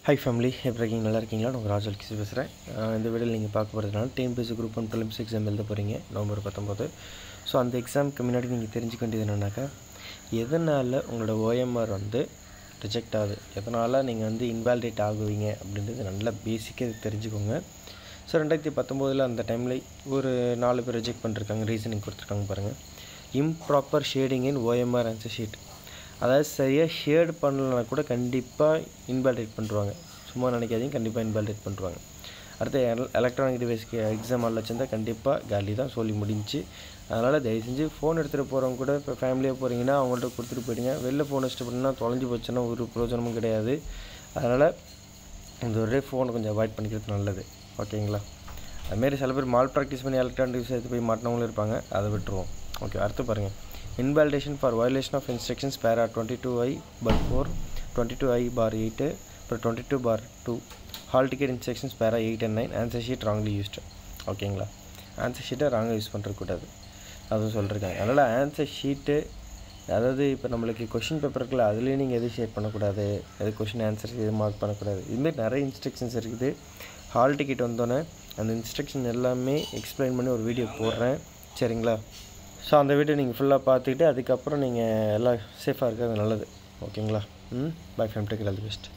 high family எப்படி இருக்கீங்க நல்லா இருக்கீங்களா நான் உங்கள் ராஜல் கிசி பேசுகிறேன் இந்த வீடியோவில் நீங்கள் பார்க்க போகிறதுனால TNPSC group one prelims exam எழுத போகிறீங்க நவம்பர் பத்தொம்போது ஸோ அந்த எக்ஸாமுக்கு முன்னாடி நீங்கள் தெரிஞ்சுக்க வேண்டியது என்னென்னாக்கா எதனால் உங்களோட ஓஎம்ஆர் வந்து ரிஜெக்ட் ஆகுது எதனால் நீங்கள் வந்து இன்வாலிடேட் ஆகுவீங்க அப்படின்றது நல்லா பேசிக்காக தெரிஞ்சுக்கோங்க ஸோ ரெண்டாயிரத்தி பத்தொம்போதில் அந்த டைமில் ஒரு நாலு பேர் ரிஜெக்ட் பண்ணிருக்காங்க ரீசனிங் கொடுத்துருக்காங்க பாருங்கள் improper shading in OMR answer sheet அதாவது சரியாக ஷேட் பண்ணலனா கூட கண்டிப்பாக இன்வாலிடேட் பண்ணுறாங்க சும்மா நினைக்காதீங்க கண்டிப்பாக இன்வாலிடேட் பண்ணுறாங்க அடுத்து எலக்ட்ரானிக் டிவைஸ்க்கு எக்ஸாம் ஆள் வச்சுருந்தா கண்டிப்பாக காலி தான் சொல்லி முடிஞ்சு அதனால் தயவு செஞ்சு ஃபோன் எடுத்துகிட்டு போகிறவங்க கூட இப்போ ஃபேமிலியாக போகிறீங்கன்னா அவங்கள்ட்ட கொடுத்துட்டு போயிடுங்க வெளில ஃபோன் வச்சுட்டு போனீங்கன்னா தொலைஞ்சு போச்சுன்னா ஒரு பிரயோஜனமும் கிடையாது அதனால் இந்த ஒரே ஃபோனை கொஞ்சம் அவாய்ட் பண்ணிக்கிறது நல்லது ஓகேங்களா அதுமாரி சில பேர் மால் ப்ராக்டிஸ் பண்ணி எலக்ட்ரானிக் டிவைஸ் எடுத்து போய் மாட்டினவங்களும் இருப்பாங்க அதை விட்டுருவோம் ஓகே அடுத்து பாருங்கள் invalidation for violation of instructions para twenty two I for four twenty two I for eight அப்புறம் twenty two for two hall ticket instructions para eight and nine answer sheet wrongly used ஓகேங்களா answer ஷீட்டை ராங்காக use பண்ணுறக்கூடாது அதுவும் சொல்லியிருக்காங்க அதனால் answer sheet அதாவது இப்போ நம்மளுக்கு கொஷின் பேப்பர் இருக்குல்ல அதுலேயும் நீங்கள் எதுவும் ஷேர் பண்ணக்கூடாது எது கொஷின் ஆன்சர்ஸ் எதுவும் மார்க் பண்ணக்கூடாது இதுமாரி நிறைய இன்ஸ்ட்ரக்ஷன்ஸ் இருக்குது ஹால் டிக்கெட் வந்தோன்னே அந்த இன்ஸ்ட்ரக்ஷன் எல்லாமே எக்ஸ்பிளைன் பண்ணி ஒரு வீடியோ போடுறேன் சரிங்களா ஸோ அந்த வீடியோ நீங்கள் ஃபுல்லாக பார்த்துக்கிட்டு அதுக்கப்புறம் நீங்கள் எல்லாம் சேஃபாக இருக்கிறது நல்லது ஓகேங்களா hmm bye fam take all the best